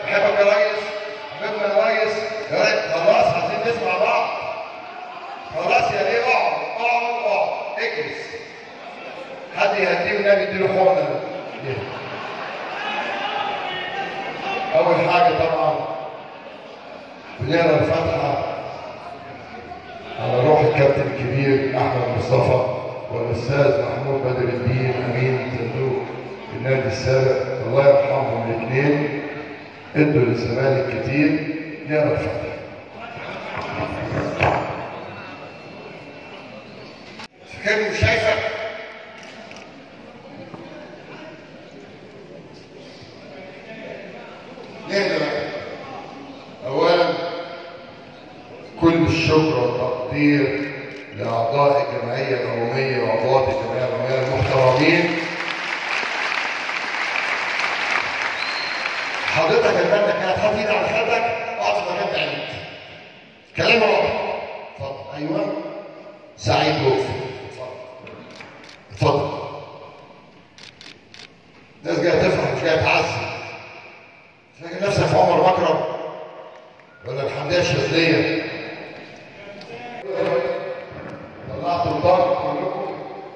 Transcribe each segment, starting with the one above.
بحبك يا ريس حبيبنا يا ريس يا ريس خلاص عايزين نسمع بعض خلاص يا ليه اقعد اقعد اقعد اجلس حد يهديه والنبي يديله حقنه اول حاجه طبعا بنقرا الفاتحه على روح الكابتن الكبير احمد مصطفى والاستاذ محمود بدر الدين امين صندوق النادي السابق الله يرحمهم الاثنين ادوا للزمالك كتير نقرا الفاتحه كان مش شايفك نهدى بقى. اولا كل الشكر والتقدير لاعضاء الجمعيه العموميه واعضاء الجمعيه العموميه المحترمين حضرتك المادة كانت حاطط ايدك على خدك اقعد في مكان بعيد كلام واضح اتفضل ايوه سعيد لطفي اتفضل اتفضل الناس جايه تفرح مش جايه تعزي فاكر نفسك في عمر مكرم ولا الحمديه الشاذليه طلعت الضرب كلكم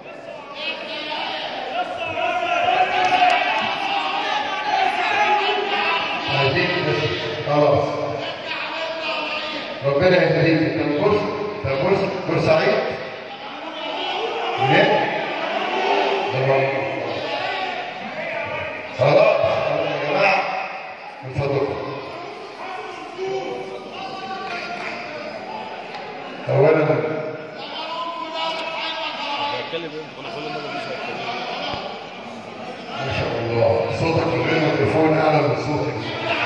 عايزين بس خلاص ربنا يهديك انت من بورس انت من بورس بورسعيد منين؟ تمام. خلاص يا جماعه من فضلكم اولا هتكلم ايه انت كل مره مش هتكلم ما شاء الله صوتك من غير ميكروفون اعلى من صوتك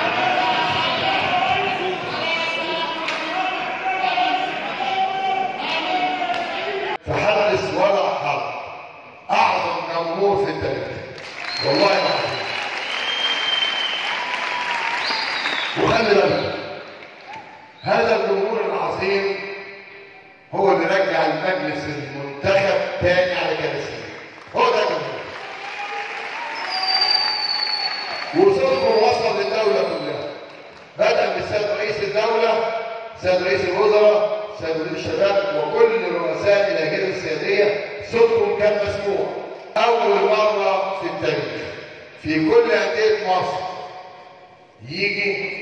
فحدث ولا حرج اعظم جمهور في التاريخ والله العظيم وخلي بالك هذا الجمهور العظيم هو اللي رجع المجلس المنتخب تاني على كراسيه هو ده الجمهور وصوتكم وصل للدولة كلها بدأ بالسيد رئيس الدولة سيد رئيس الوزراء سيد وزير الشباب وكل رؤساء الأجهزة السيادية صوتكم كان مسموع أول مرة في التاريخ في كل أندية مصر يجي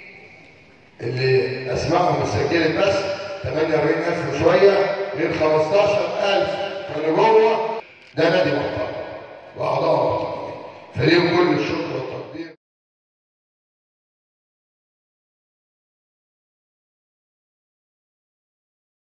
اللي أسمائهم اتسجلت بس 48000 وشوية غير 15000 كانوا جوه ده نادي محترم وأعضاء محترمين فليهم كل الشكر